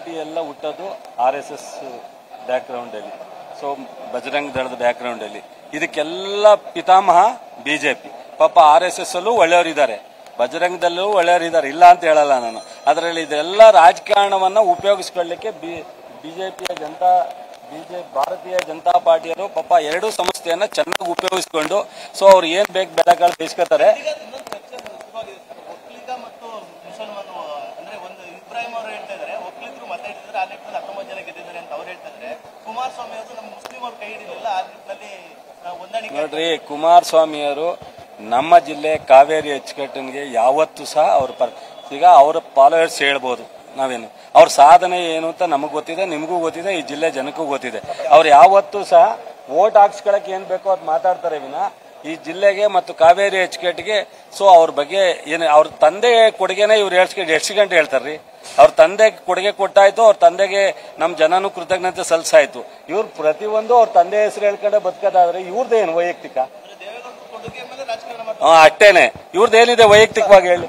Party ಎಲ್ಲ ಹುಟ್ಟೋದು R S S ಬ್ಯಾಕ್ಗ್ರೌಂಡಲ್ಲಿ ಸೊ ಬಜರಂಗ್ ದಳದ ಬ್ಯಾಕ್ಗ್ರೌಂಡಲ್ಲಿ ಇದಕ್ಕೆಲ್ಲ ಪಿತಾಮಹ ಬಿಜೆಪಿ ಪಾಪ ಆರ್ ಎಸ್ ಎಸ್ ಅಲ್ಲೂ ಒಳ್ಳೆಯವರಿದ್ದಾರೆ ಬಜರಂಗದಲ್ಲೂ ಒಳ್ಳೆಯವರಿದ್ದಾರೆ ಇಲ್ಲ ಅಂತ ಹೇಳಲ್ಲ ನಾನು ಅದರಲ್ಲಿ ಇದೆಲ್ಲ ರಾಜಕಾರಣವನ್ನ ಉಪಯೋಗಿಸ್ಕೊಳ್ಳಿಕ್ಕೆ ಬಿ ಬಿಜೆಪಿಯ ಜನತಾ ಬಿಜೆಪಿ ಭಾರತೀಯ ಜನತಾ ಪಾರ್ಟಿಯವರು ಪಾಪ ಎರಡೂ ಸಂಸ್ಥೆಯನ್ನ ಚೆನ್ನಾಗಿ ಉಪಯೋಗಿಸ್ಕೊಂಡು ಸೊ ಅವ್ರು ಏನ್ ಬೇಕು ಬೆಳೆಗಳು ಬೇಯಿಸ್ಕೊತಾರೆ ಈಗ ಇನ್ನೊಂದು ಚರ್ಚೆ ಶುರುವಾಗಿದೆ ಸರ್. ಒಕ್ಕಲಿಗ ಮತ್ತು ಮುಸಲ್ಮಾನ್ ಅಂದ್ರೆ ಒಂದು ಇಬ್ರಾಹಿಂ ಅವರು ಹೇಳ್ತಾ ಇದ್ದಾರೆ ಒಕ್ಕಲಿಗರು ಮತ ಹಿಡಿದ್ರೆ ಆ ನಿಟ್ಟಿನಲ್ಲಿ ಹತ್ತೊಂಬತ್ತು ಜನ ಗೆದ್ದಿದ್ದಾರೆ ಅಂತ ಅವ್ರು ಹೇಳ್ತಾ ಇದ್ದಾರೆ ಕುಮಾರಸ್ವಾಮಿ ಅವರು ನಮ್ಮ ಮುಸ್ಲಿಂ ಅವ್ರು ಕೈ ಹಿಡಿಲಿಲ್ಲ ಆ ನಿಟ್ಟಿನಲ್ಲಿ ಆ, ಹೊಂದಾಣಿಕೆ ನೋಡ್ರಿ ಕುಮಾರಸ್ವಾಮಿಯವರು ನಮ್ಮ ಜಿಲ್ಲೆ ಕಾವೇರಿ ಅಚ್ಚುಕಟ್ಟಿಗೆ ಯಾವತ್ತೂ ಸಹ ಅವ್ರ ಪರ ಈಗ ಅವರ ಫಾಲೋವರ್ಸ್ ಹೇಳ್ಬೋದು ನಾವೇನು ಅವ್ರ ಸಾಧನೆ ಏನು ಅಂತ ನಮಗ್ ಗೊತ್ತಿದೆ ನಿಮಗೂ ಗೊತ್ತಿದೆ ಈ ಜಿಲ್ಲೆ ಜನಕ್ಕೂ ಗೊತ್ತಿದೆ ಅವ್ರು ಯಾವತ್ತೂ ಸಹ ವೋಟ್ ಹಾಕ್ಸ್ಕೊಳಕ್ ಏನ್ ಬೇಕೋ ಅದು ಮಾತಾಡ್ತಾರೆ ವಿನ ಈ ಜಿಲ್ಲೆಗೆ ಮತ್ತು ಕಾವೇರಿ ಅಚ್ಚುಕಟ್ಟಿಗೆ ಸೊ ಅವ್ರ ಬಗ್ಗೆ ಏನು ಅವ್ರ ತಂದೆ ಕೊಡುಗೆನೆ ಇವ್ರು ಹೇಳ್ಸ್ಕೊಂಡು ಎಷ್ಟು ಗಂಟೆ ಹೇಳ್ತಾರ್ರಿ ಅವ್ರ ತಂದೆ ಕೊಡುಗೆ ಕೊಟ್ಟಾಯ್ತು ಅವ್ರ ತಂದೆಗೆ ನಮ್ಮ ಜನನು ಕೃತಜ್ಞತೆ ಸಲ್ಲಿಸಾಯ್ತು ಇವ್ರು ಪ್ರತಿಯೊಂದು ಅವ್ರ ತಂದೆ ಹೆಸರು ಹೇಳ್ಕೊಂಡೆ ಬದುಕೋದಾದ್ರೆ ಇವ್ರದ್ದೇನು ವೈಯಕ್ತಿಕ ಅಂದ್ರೆ ದೇವೇಗೌಡರ ಕೊಡುಗೆ ಮೇಲೆ ರಾಜಕಾರಣ ಮಾಡ್ತಾರೆ ಹಾ ಅಷ್ಟೇನೆ ಇವ್ರದ್ದೇನಿದೆ ವೈಯಕ್ತಿಕವಾಗಿ ಹೇಳಿ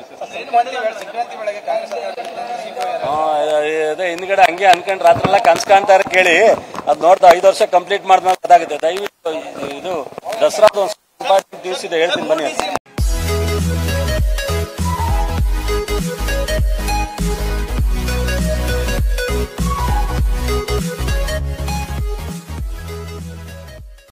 ಹಾ, ಅದೇ ಹಿಂದ್ಗಡೆ ಹಂಗೆ ಅನ್ಕೊಂಡ್ ರಾತ್ರಿ ಎಲ್ಲ ಕನ್ಸ್ ಕಾಣ್ತಾರೆ ಕೇಳಿ ಅದ್ ನೋಡ್ತಾ ಐದು ವರ್ಷ ಕಂಪ್ಲೀಟ್ ಮಾಡಿದ್ಮೇಲೆ ಅದಾಗುತ್ತೆ ದಯವಿಟ್ಟು ಇದು ದಸರಾದ ಒಂದು ದಿವಸ ಇದೆ ಹೇಳ್ತೀನಿ ಬನ್ನಿ